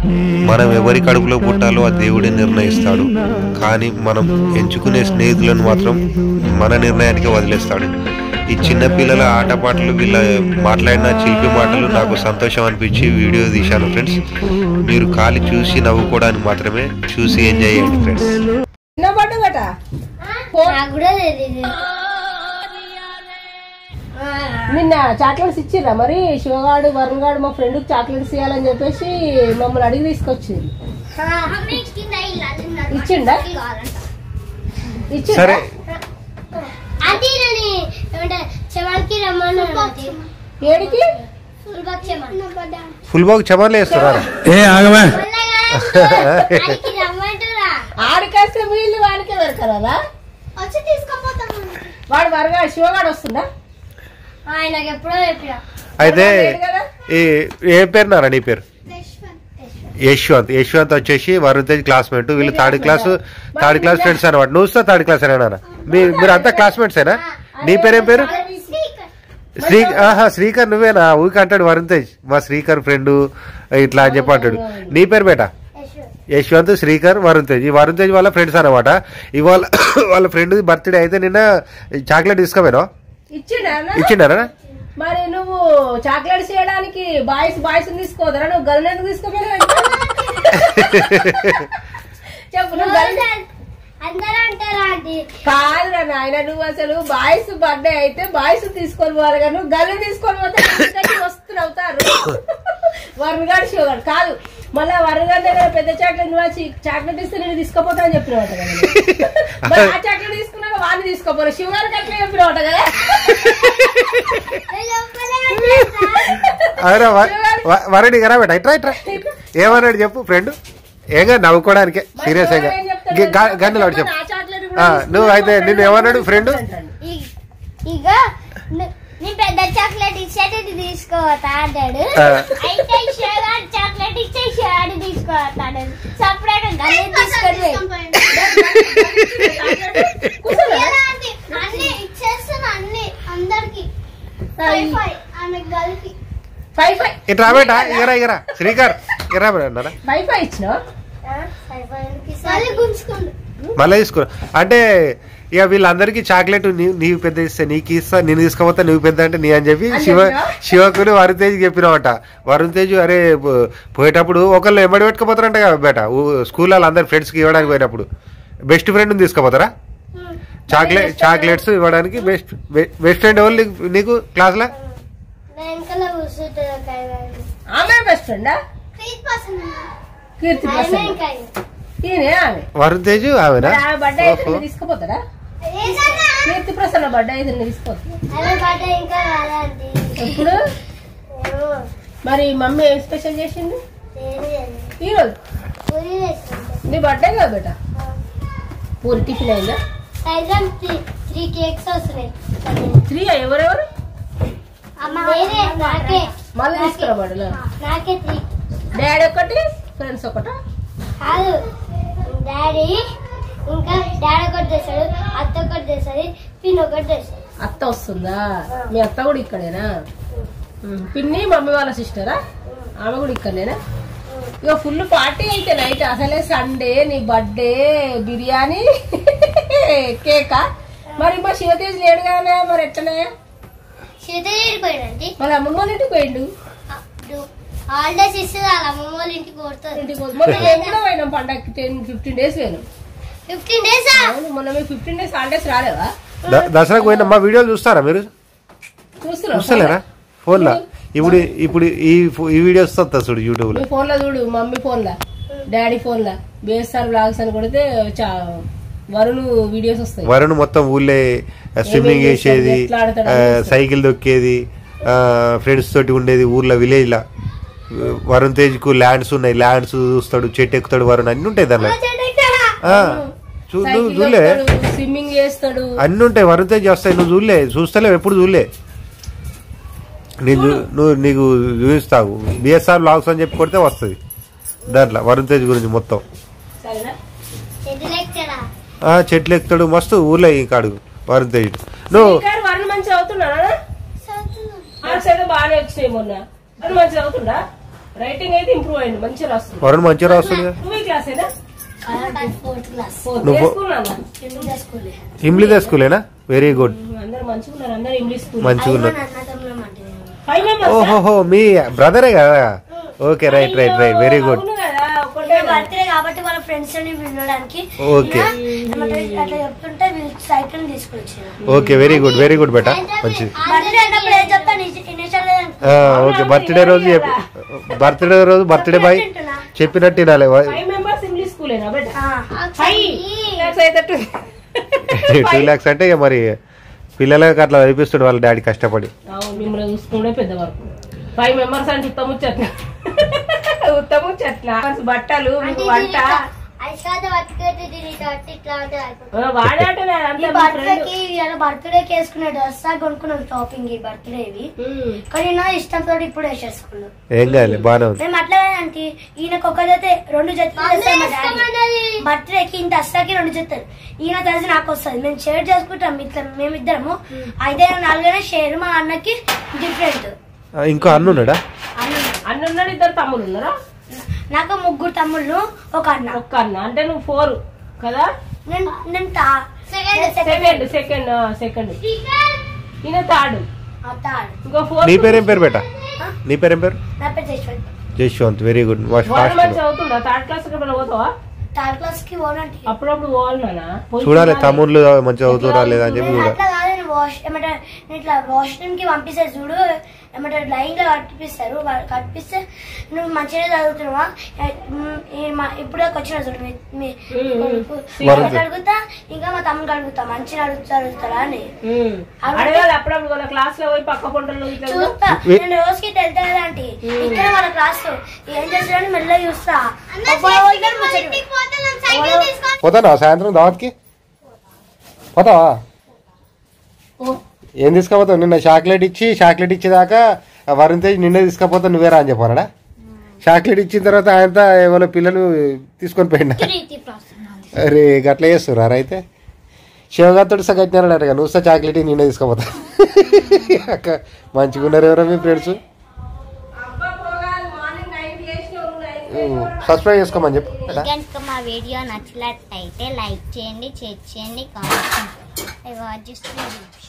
మనం ఎవరి కడుపులో పుట్టాలో ఆ దేవుడే నిర్ణయిస్తాడు కానీ మనం ఎంచుకునే స్నేహితులను మాత్రం మన నిర్ణయానికి వదిలేస్తాడు ఈ చిన్న పిల్లల ఆటపాటలు వీళ్ళ మాట్లాడిన చిలిపి మాటలు నాకు సంతోషం అనిపించి వీడియో తీశాను ఫ్రెండ్స్ మీరు ఖాళీ చూసి నవ్వుకోవడానికి మాత్రమే చూసి ఎంజాయ్ చేయండి ఫ్రెండ్స్ చిన్న పడ్డ బట నాకు కూడా తెలియదు నిన్న చాక్లెట్స్ ఇచ్చిర్రా మరి శివగాడు వరుణ్ గాడు మా ఫ్రెండ్ చాక్లెట్స్ ఇవ్వాలని చెప్పేసి మమ్మల్ని అడిగి తీసుకొచ్చింది ఇచ్చిండా ఇచ్చిండా సరే అది ఏమంటే చెమల్కి రమ్మను ఏడికి ఫుల్ బాక్ చెమల్ ఫుల్ బాగ్ చమర్లు వేస్తున్నారా ఏ ఆగమే దానికి రమ్మంటురా ఆడికేస్తే వీళ్ళు వాడికే దొరకరాదా వచ్చి తీసుకుపోతాము వాడు వరగా శివగాడు వస్తుందా ఆయనకి ఎప్పుడో చెప్పిన అయితే లేడు కదా? ఈ ఏ పేరు నారా నీ పేరు యశ్వంత్ యశ్వంత్ వచ్చేసి వరుణ్ తేజ్ క్లాస్మేట్ వీళ్ళు third class third class friends అనమాట నువ్వు థర్డ్ క్లాస్ అయినా మీ మీరు అంతా క్లాస్మేట్సేనా నీ పేరేం పేరు శ్రీ ఆహా శ్రీకర్ నువ్వేనా ఊరికి అంటాడు వరుణ్ తేజ్ మా శ్రీకర్ ఫ్రెండ్ ఇట్లా అని చెప్పి అంటాడు నీ పేరు బేటా యశ్వంత్ శ్రీకర్ వరుణ్ తేజ్ ఈ వరుణ్ తేజ్ వాళ్ళ ఫ్రెండ్స్ అనమాట ఇవాళ వాళ్ళ ఫ్రెండ్ బర్త్డే అయితే నిన్న చాక్లెట్ తీసుకోపోయినా ఇచ్చిండా అన్న? ఇచ్చిండారా మరి నువ్వు చాక్లెట్స్ చేయడానికి బాయ్స్ బాయ్స్ తీసుకోదరా నువ్వు గర్ల్ ఎందుకు తీసుకోపోయినా చెప్పు నువ్వు గర్ల్ అందరూ అంటారా ఆంటీ కాదురా నాయన నువ్వు అసలు బాయ్స్ బర్త్డే అయితే బాయ్స్ తీసుకొని పోరు కానీ నువ్వు గల్లు తీసుకొని పోతే అందరికీ వస్తులు అవుతారు వరుణ్ గారు శివగాడు కాదు మళ్ళా వరుణ్ గారి దగ్గర పెద్ద చాక్లెట్ నువ్వు వచ్చి చాక్లెట్ ఇస్తే నేను తీసుకుపోతా అని చెప్పినవాట కదా నువ్వు. మరి ఆ చాక్లెట్ తీసుకున్నాక వాడిని తీసుకోపోరు శివగారికి అట్లా చెప్పినవాట కదా అరే వరణి కదా బేట ఇట్రా ఇట్రా ఏమన్నాడు చెప్పు ఫ్రెండ్ ఏంగా నవ్వుకోవడానికే సీరియస్ గా శివగాడు ఏం చెప్తాడు? గంటలు వాడు చెప్పు నా చాక్లెట్ ఆ, కూడా నువ్వు అయితే నిన్ను ఏమన్నాడు ఫ్రెండ్ ఇక నీ పెద్ద చాక్లెట్ ఇచ్చేది ఇది తీసుకోవతా అంటాడు ఆ. అయితే షుగర్ చాక్లెట్ ఇచ్చే షుగర్ తీసుకోవతాడు సపరేట్ గల్లీ తీసుకొని అన్ని ఇచ్చేస్తాను అన్ని అందరికి ఆమె గల్కి ఫైవ్ ఫైవ్ ఇట్రా బేట ఇగరా ఇగరా శ్రీకర్ ఇరా బేట అన్నారా ఫైవ్ ఫైవ్ ఇచ్చినావా మళ్ళీ గుంజుకోండి మళ్ళీ తీసుకో అంటే ఇక వీళ్ళందరికీ చాక్లెట్ నీ- నీవు పెద్ద ఇస్తే నీకు ఇస్తా నేను తీసుకపోతా నువ్వు పెద్ద అంటే నీ అని చెప్పి అని శివ చెప్పినా? శివకుని వరుణ్ తేజ్ చెప్పినావట వరుణ్ తేజ్ అరే పో- పోయేటప్పుడు ఒకళ్ళు ఎమ్మడి పెట్టుకుపోతారంట కదా బేట స్కూల్ వాళ్ళు అందరు ఫ్రెండ్స్కి ఇవ్వడానికి పోయినప్పుడు బెస్ట్ ఫ్రెండ్ తీసుకుపోతారా చాక్లెట్ చాక్లెట్స్ ఇవ్వడానికి బెస్ట్ బెస్ట్ ఫ్రెండ్ ఎవరు నీకు- నీకు క్లాస్లో వెనకాల కూర్చుంటుంది ఒక ఆమె బెస్ట్ ఫ్రెండా కీర్తి ప్రసాద్ ఈయనే ఆమె వరుణ్ తేజ్ ఆమెనా మరి ఆమె బర్త్డే అయితే ఓహో. నిన్ను తీసుకుపోతారా కీర్తి ప్రసన్న బర్త్డే అయితే నిన్ను తీసుకుపోతా అదే పాట ఇంకా రాదండి ఎప్పుడు మరి మమ్మీ ఏం స్పెషల్ చేసింది పూరి ఈరోజు వేసుకుంటాం నీ బర్త్డే కదా బేట పూరి టిఫిన్ అయిందా సాయంత్రం త్రీ త్రీ కేక్స్ వస్తున్నాయి త్రీ ఎవరెవరు నేనే నాకే మళ్ళీ తీసుకురా బడులు నాకే త్రీ డాడీ ఒకటి ఫ్రెండ్స్ ఒకటా కాదు డాడీ ఇంకా డాడీ ఒకటి తెస్తాడు అత్త ఒకటి తెస్తుంది పిన్ ఒకటి తెస్తాడు అత్త వస్తుందా మీ అత్త కూడా ఇక్కడేనా ఉమ్, పిన్ని మమ్మీ వాళ్ళ సిస్టరా ఆమె కూడా ఇక్కడనేనా ఇక ఫుల్ పార్టీ అయితే నైట్ అసలే సండే నీ బర్త్డే బిర్యానీ కేకా మరి మా శివతేజ్ లేడు కదా మరి ఎట్టనే శీత వెళ్ళిపోయాడండి మరి అమ్మమ్మ వాళ్ళ ఇంటికి పోయిండు హాలిడేస్ ఇస్తుంది వాళ్ళ అమ్మమ్మ వాళ్ళ ఇంటికి కొడుతుంది ఇంటికి పోయి- మొన్న మేము కూడా పోయినాం పండగకి టెన్ ఫిఫ్టీన్ డేస్ పోయినాం ఫిఫ్టీన్ డేస్ అవును మొన్న మీకు ఫిఫ్టీన్ డేస్ హాలిడేస్ రాలేవా ద- దసరాకు పోయిన మా వీడియోలు చూస్తారా మీరు చూస్తున్నాం చూస్తలేరా ఫోన్లో ఇప్పుడు ఇప్పుడు ఈ ఫో- ఈ వీడియోస్ వస్తా చూడు యూట్యూబ్లో మీ ఫోన్ లో చూడు మమ్మీ ఫోన్ లా డాడీ ఫోన్ లా బిఎస్ఆర్ బ్లాగ్స్ అని కొడితే చా వరుణ్ వీడియోస్ వస్తాయి వరుణ్ మొత్తం ఊళ్ళే స్విమ్మింగ్ ఏమేం చేస్తాడు, చేసేది ఎట్లా ఆడతాడు ఆ, అనేది సైకిల్ దొక్కేది ఫ్రెండ్స్ తోటి ఉండేది ఊర్లో విలేజ్ లా వరుణ్ తేజ్ కు ల్యాండ్స్ ఉన్నాయి ల్యాండ్స్ చూస్తాడు చెట్టు ఎక్కుతాడు వరుణ్ అన్ని ఉంటాయి దానిలో ఆ, చూ- నువ్వు సైకిల్ చూడలే తొక్కుతాడు, స్విమ్మింగ్ చేస్తాడు అన్ని ఉంటాయి వరుణ్ తేజ్ వస్తాయి నువ్వు చూడలే చూస్తలేవు ఎప్పుడు చూడలే నేను చూ- నువ్వు నీకు చూపిస్తావు బిఎస్ఆర్ బ్లాగ్స్ అని చెప్పి కొడితే వస్తుంది దాంట్లో వరుణ్ తేజ్ గురించి మొత్తం సరేనా చెట్లు ఎక్కడా ఆ, చెట్లు ఎక్కుతాడు మస్తు ఊర్లో ఇంకా అడుగు వరుణ్ తేజ్ నువ్వు ఇంకా వరుణ్ మంచిగా అవుతున్నాడా ఆ సైడ్ బాగానే వచ్చినాయి మొన్న వరుణ్ మంచిగా అవుతుండా రైటింగ్ అయితే ఇంప్రూవ్ అయింది మంచిగా రాస్తుంది వరుణ్ మంచిగా రాస్తుంది కదా నువ్వు ఏ క్లాస్ అయినా ఫోర్త్ క్లాస్ నువ్వు- స్కూల్ అన్న ఎనిమిదో స్కూల్ ఇమ్లిదే స్కూలేనా వెరీ గుడ్ అందరు మంచిగా ఉన్నారు అందరు ఇంగ్లీష్ స్కూల్ మంచిగా ఉన్నారు అన్న తమ్ముడు అంటే ఫైవ్ మెంబర్స్ ఓహోహో మీ బ్రదరే కదా okay right right right very good అవును కదా ఒకటే బర్త్డే కాబట్టి వాళ్ళ ఫ్రెండ్స్ ని పిలవడానికి ఓకే ఏమంటే అట్లా చెప్తుంటే వీళ్ళు సైకిల్ తీసుకొచ్చారు okay very good very good బేటా మంచిది బర్త్డే అన్నప్పుడు ఏం చెప్తాను ఇనిషియల్ ఆ, ఓకే బర్త్డే రోజు బర్త్డే రోజు బర్త్డే బాయ్ చెప్పినట్టు వినాలి ఫైవ్ మెంబర్స్ ఇంగ్లీష్ స్కూలేనా బట్ ఫైవ్ అయితే టూ ల్యాక్స్ అంటే ఇక మరి పిల్లలకి అట్లా చదివిస్తుండే వాళ్ళ డాడీ కష్టపడి అవును మిమ్మల్ని చూసుకుంటే పెద్దవారు ఫైవ్ మెంబర్స్ అంటే ఉత్తమ చెట్ల ఉత్తమ చెట్ల బట్టలు మీకు వంట ఐసాద బర్త్డే ఇట్లా ఇట్లా అంటే అయిపోతుంది. ఆ, వాడాట ఈ అంతా మీ బర్త్డే friend. కి ఇలా బర్త్డే కి వేసుకునే డ్రెస్ కొనుక్కున్నాం షాపింగ్ ఈ బర్త్డేవి ఉమ్. కానీ నా ఇష్టంతో ఇప్పుడు వేసేసుకున్నాం ఏం కాదు బాగానే ఉంది మేము అట్లా అంటే ఈయనకు ఒక జత రెండు జతలు వేస్తాం మా డాడీ బర్త్డేకి ఇంత అస్సాకి రెండు జతలు ఈయన తెలిసి నాకు వస్తుంది మేము షేర్ చేసుకుంటాం ఇట్లా మేమిద్దరము అయితే నాలుగైనా షేర్ మా అన్నకి డిఫరెంట్ ఆ, ఇంకో అన్న ఉన్నాడా అన్న ఉన్నాడు ఇద్దరు తమ్ముడు ఉన్నారా నాకు ముగ్గురు తమ్ముళ్ళు ఒక అన్న ఒక్క అన్న అంటే నువ్వు ఫోర్ కదా నేను నేను తా- నేను సెకండ్ సెకండ్ సెకండ్ ఈయన థర్డ్ ఆ తాడు ఇంకో ఫోర్ నీ పేరేం పేరు బేటా నీ పేరేం పేరు నా పేరు జశ్వంత్ జశ్వంత్ వెరీ గుడ్ వాష్ వన్ మంత్ ఫాస్ట్ చదువుతుందా థర్డ్ క్లాస్ ఎక్కడ పోతావా థర్డ్ క్లాస్ కి పోనంటే అప్పుడప్పుడు పోవాలి నాన్న పోయి చూడాలి చూడాలి. తమ్ముళ్ళు మంచిగా అవుతురా లేదా అని చెప్పి నేను చూడాలి అట్లా కాదు నేను వాష్ ఏమంటారు నేను ఇట్లా వాష్రూమ్ కి పంపిస్తారు చూడు ఏమంటారు లైన్ గా కట్టిపిస్తారు వా- కట్టిపిస్తే నువ్వు మంచిగా చదువుతున్నావా ఏ, మ్, ఈ మా- ఇప్పుడే వచ్చిన చూడు మీ- మీ ఉమ్, కొడుకు. ఉమ్. వాళ్ళకి అడుగుతా ఇంకా మా తమ్ముడు అడుగుతా మంచిగా అడుగుతా చదువుతారా అని ఉమ్. అడగాలి అప్పుడప్పుడు వాళ్ళ క్లాస్ లో పోయి పక్క పొంటలు ఇట్లా చూస్తా వే- నేను రోజుకి వెళ్తా కదా ఆంటీ ఇక్కడ వాళ్ళ క్లాస్ ఏం చేస్తారని మెల్లగా చూస్తా ఒక్కో రోజు ముచ్చట. పోతానా సాయంత్రం దావత్కి పోతావా ఏం తీసుకుపోతావు నిన్న చాక్లెట్ ఇచ్చి చాక్లెట్ ఇచ్చేదాకా ఆ వరుణ్ తేజ్ నిన్నే తీసుకుపోతా నువ్వేరా అని చెప్పారా చాక్లెట్ ఇచ్చిన తర్వాత ఆయన ఎవరో పిల్లలు తీసుకొని పోయినా అరే గట్ల చేస్తున్నారు అయితే శివగాతోడు సగ కట్టినారట నువ్వు సా చాక్లెట్ నిన్నే తీసుకుపోతా అక్క మంచిగా ఉన్నారు ఎవరో మీ ఫ్రెండ్స్ అబ్బా పోగాలి మార్నింగ్ నైన్ చేసిన సబ్స్క్రైబ్ చేసుకోమని చెప్పు కదా కనుక మా వీడియో నచ్చినట్టయితే లైక్ చేయండి షేర్ చేయండి కామెంట్ చేయండి